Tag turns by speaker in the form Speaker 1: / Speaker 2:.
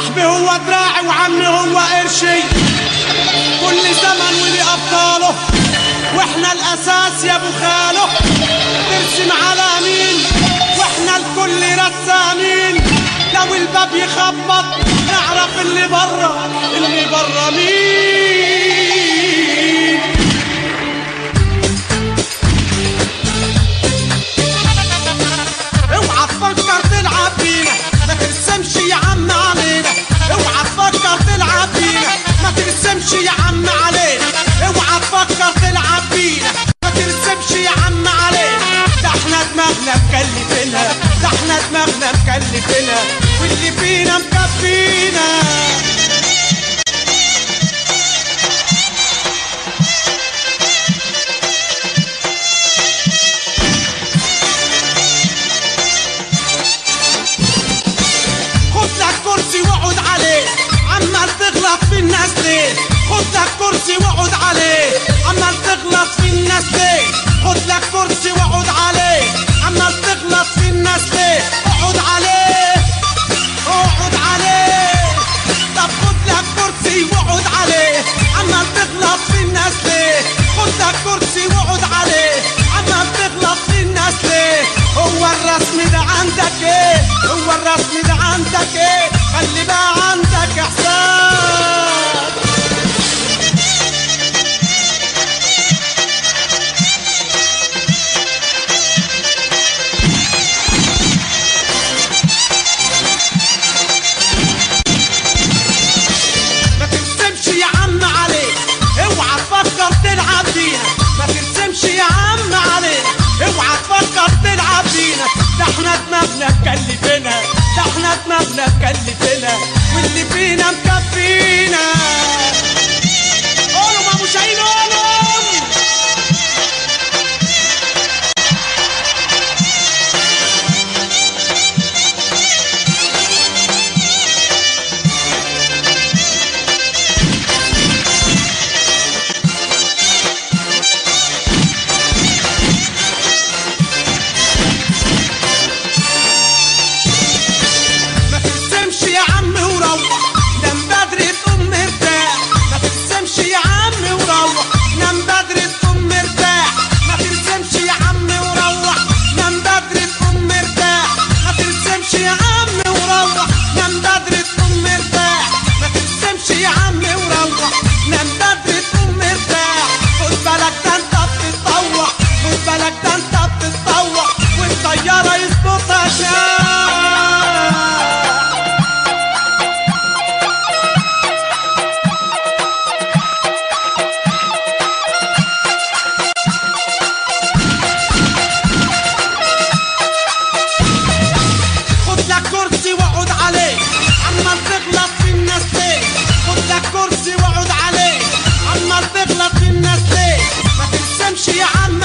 Speaker 1: صاحبي هو دراعي وعمي هو قرشي كل زمن ولي ابطاله واحنا الاساس يا ابو خاله ترسم على مين واحنا الكل رسامين لو الباب يخبط نعرف اللي بره اللي بره مين اوعى تفكر تلعب بينا ما ترسمش يا عم علينا اوعى تفكر تلعب بينا ما ترسمش يا عم علينا اوعى تفكر تلعب بينا ما ترسمش يا عم علينا ده احنا دماغنا مكلفينها ده احنا دماغنا مكلفينها واللي فينا مكفينا خد لك كرسي واقعد عليه عمال تغلط في الناس ليه خد لك كرسي واقعد عليه عمال تغلط في الناس ليه خد لك كرسي واقعد عليه عمال تغلط في الناس ليه اقعد عليه اقعد عليه طب خد لك كرسي واقعد عليه عمال تغلط في الناس ليه خد لك كرسي واقعد عليه عمال تغلط في الناس ليه هو الرسم ده عندك ايه هو الرسم ده عندك ايه خلي بقى عندك احساس ما ترسمش يا عم عليك اوعى تفكر تلعب بينا ما ترسمش يا عم عليك اوعى تفكر تلعب بينا ده احنا دماغنا مكلفينا ده احنا دماغنا مكلفينا واللي فينا مكفينا قولوا ما مش هينقولوا ما ترسمش يا عم وروح نام بدري تقوم مرتاح ما ترسمش يا عم وروح نام بدري تقوم مرتاح ما ترسمش يا عم وروح نام بدري تقوم مرتاح ما ترسمش يا عم وروح نام بدري تقوم مرتاح ما ترسمش يا عم وروح نام بدري تقوم مرتاح خد بالك ده انت بتتطوع خد بالك ده انت بتتطوع والطيارة يظبطها شاف خد لك كرسي واقعد عليه عمال تغلط في الناس ليه خد لك كرسي واقعد عليه عمال تغلط في الناس ليه ما ترسمش يا عم